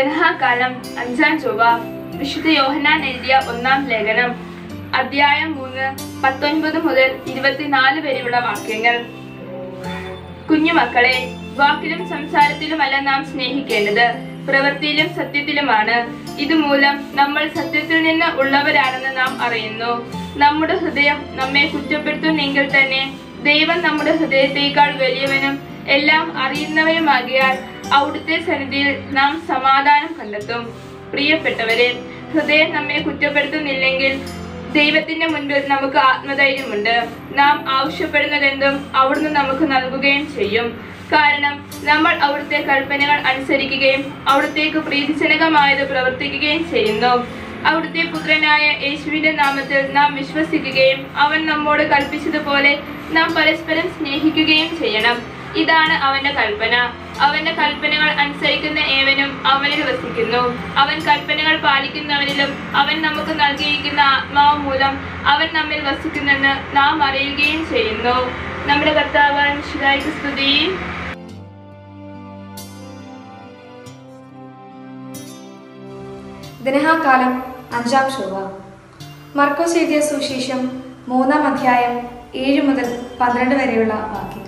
ഗണഹാകാലം അഞ്ചാം ചൊവ്വ വിശുദ്ധ യോഹനാൻ എഴുതിയ ഒന്നാം ലേഖനം അധ്യായം മൂന്ന് പത്തൊൻപത് മുതൽ ഇരുപത്തിനാല് വരെയുള്ള വാക്യങ്ങൾ കുഞ്ഞുമക്കളെ വാക്കിലും സംസാരത്തിലുമല്ല നാം സ്നേഹിക്കേണ്ടത് പ്രവൃത്തിയിലും സത്യത്തിലുമാണ് ഇതുമൂലം നമ്മൾ സത്യത്തിൽ നിന്ന് ഉള്ളവരാണെന്ന് നാം അറിയുന്നു നമ്മുടെ ഹൃദയം നമ്മെ കുറ്റപ്പെടുത്തുന്നെങ്കിൽ തന്നെ ദൈവം നമ്മുടെ ഹൃദയത്തേക്കാൾ വലിയവനും എല്ലാം അറിയുന്നവനുമാകിയാൽ അവിടുത്തെ സന്നിധിയിൽ നാം സമാധാനം കണ്ടെത്തും പ്രിയപ്പെട്ടവരെ ഹൃദയം നമ്മെ കുറ്റപ്പെടുത്തുന്നില്ലെങ്കിൽ ദൈവത്തിന്റെ മുൻപിൽ നമുക്ക് ആത്മധൈര്യമുണ്ട് നാം ആവശ്യപ്പെടുന്നതെന്തും അവിടുന്ന് നമുക്ക് നൽകുകയും ചെയ്യും കാരണം നമ്മൾ അവിടുത്തെ കൽപ്പനകൾ അനുസരിക്കുകയും അവിടുത്തേക്ക് പ്രീതിജനകമായത് പ്രവർത്തിക്കുകയും ചെയ്യുന്നു അവിടുത്തെ പുത്രനായ യേശുവിന്റെ നാമത്തിൽ നാം വിശ്വസിക്കുകയും അവൻ നമ്മോട് കൽപ്പിച്ചതുപോലെ നാം പരസ്പരം സ്നേഹിക്കുകയും ചെയ്യണം ഇതാണ് അവന്റെ കൽപ്പന അവന്റെ കൽപ്പനകൾ അനുസരിക്കുന്ന ഏവനും അവനിൽ വസിക്കുന്നു അവൻ കൽപ്പനകൾ പാലിക്കുന്നവനിലും അവൻ നമുക്ക് നൽകിയിരിക്കുന്ന ആത്മാവ് മൂലം അവൻ നമ്മിൽ വസിക്കുന്നെന്ന് നാം അറിയുകയും ചെയ്യുന്നു നമ്മുടെ കർത്താവായ വിശുദ്ധായിക്ക് സ്തുതി ദിനഹാകാലം അഞ്ചാം ചൊവ്വ മർക്കോസ് എഴുതിയ സുവിശേഷം മൂന്നാം അധ്യായം ഏഴ് മുതൽ പന്ത്രണ്ട് വരെയുള്ള വാക്യങ്ങൾ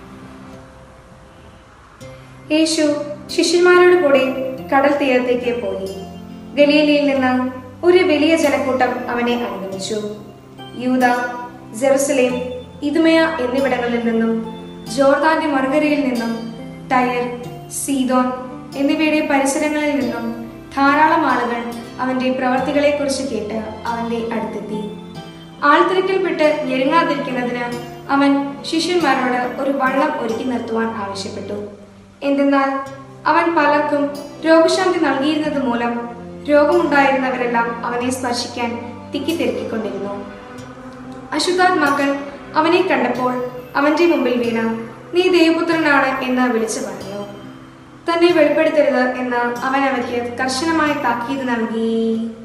യേശു ശിഷ്യന്മാരോട് കൂടി കടൽ തീരത്തേക്ക് പോയി ഗലീലയിൽ നിന്ന് ഒരു വലിയ ജനക്കൂട്ടം അവനെ അനുഗമിച്ചു യൂത ജെറുസലേം ഇതുമയ എന്നിവിടങ്ങളിൽ നിന്നും ജോർദാന്റെ മറുകരയിൽ നിന്നും ടയർ സീതോൻ എന്നിവയുടെ പരിസരങ്ങളിൽ നിന്നും ധാരാളം ആളുകൾ അവന്റെ പ്രവർത്തികളെക്കുറിച്ച് കേട്ട് അവന്റെ അടുത്തെത്തി ആൾത്തിരക്കിൽപ്പെട്ട് ഞെരുങ്ങാതിരിക്കുന്നതിന് അവൻ ശിഷ്യന്മാരോട് ഒരു വള്ളം ഒരുക്കി നിർത്തുവാൻ ആവശ്യപ്പെട്ടു എന്തെന്നാൽ അവൻ പലർക്കും രോഗശാന്തി നൽകിയിരുന്നത് മൂലം രോഗമുണ്ടായിരുന്നവരെല്ലാം അവനെ സ്പർശിക്കാൻ തിക്കിത്തിരക്കിക്കൊണ്ടിരുന്നു അശുദ്ധാത്മാക്കൾ അവനെ കണ്ടപ്പോൾ അവന്റെ മുമ്പിൽ വീണ നീ ദേവപുത്രനാണ് എന്ന് വിളിച്ചു പറഞ്ഞു തന്നെ വെളിപ്പെടുത്തരുത് എന്ന് അവൻ അവയ്ക്ക് കർശനമായ താക്കീത് നൽകി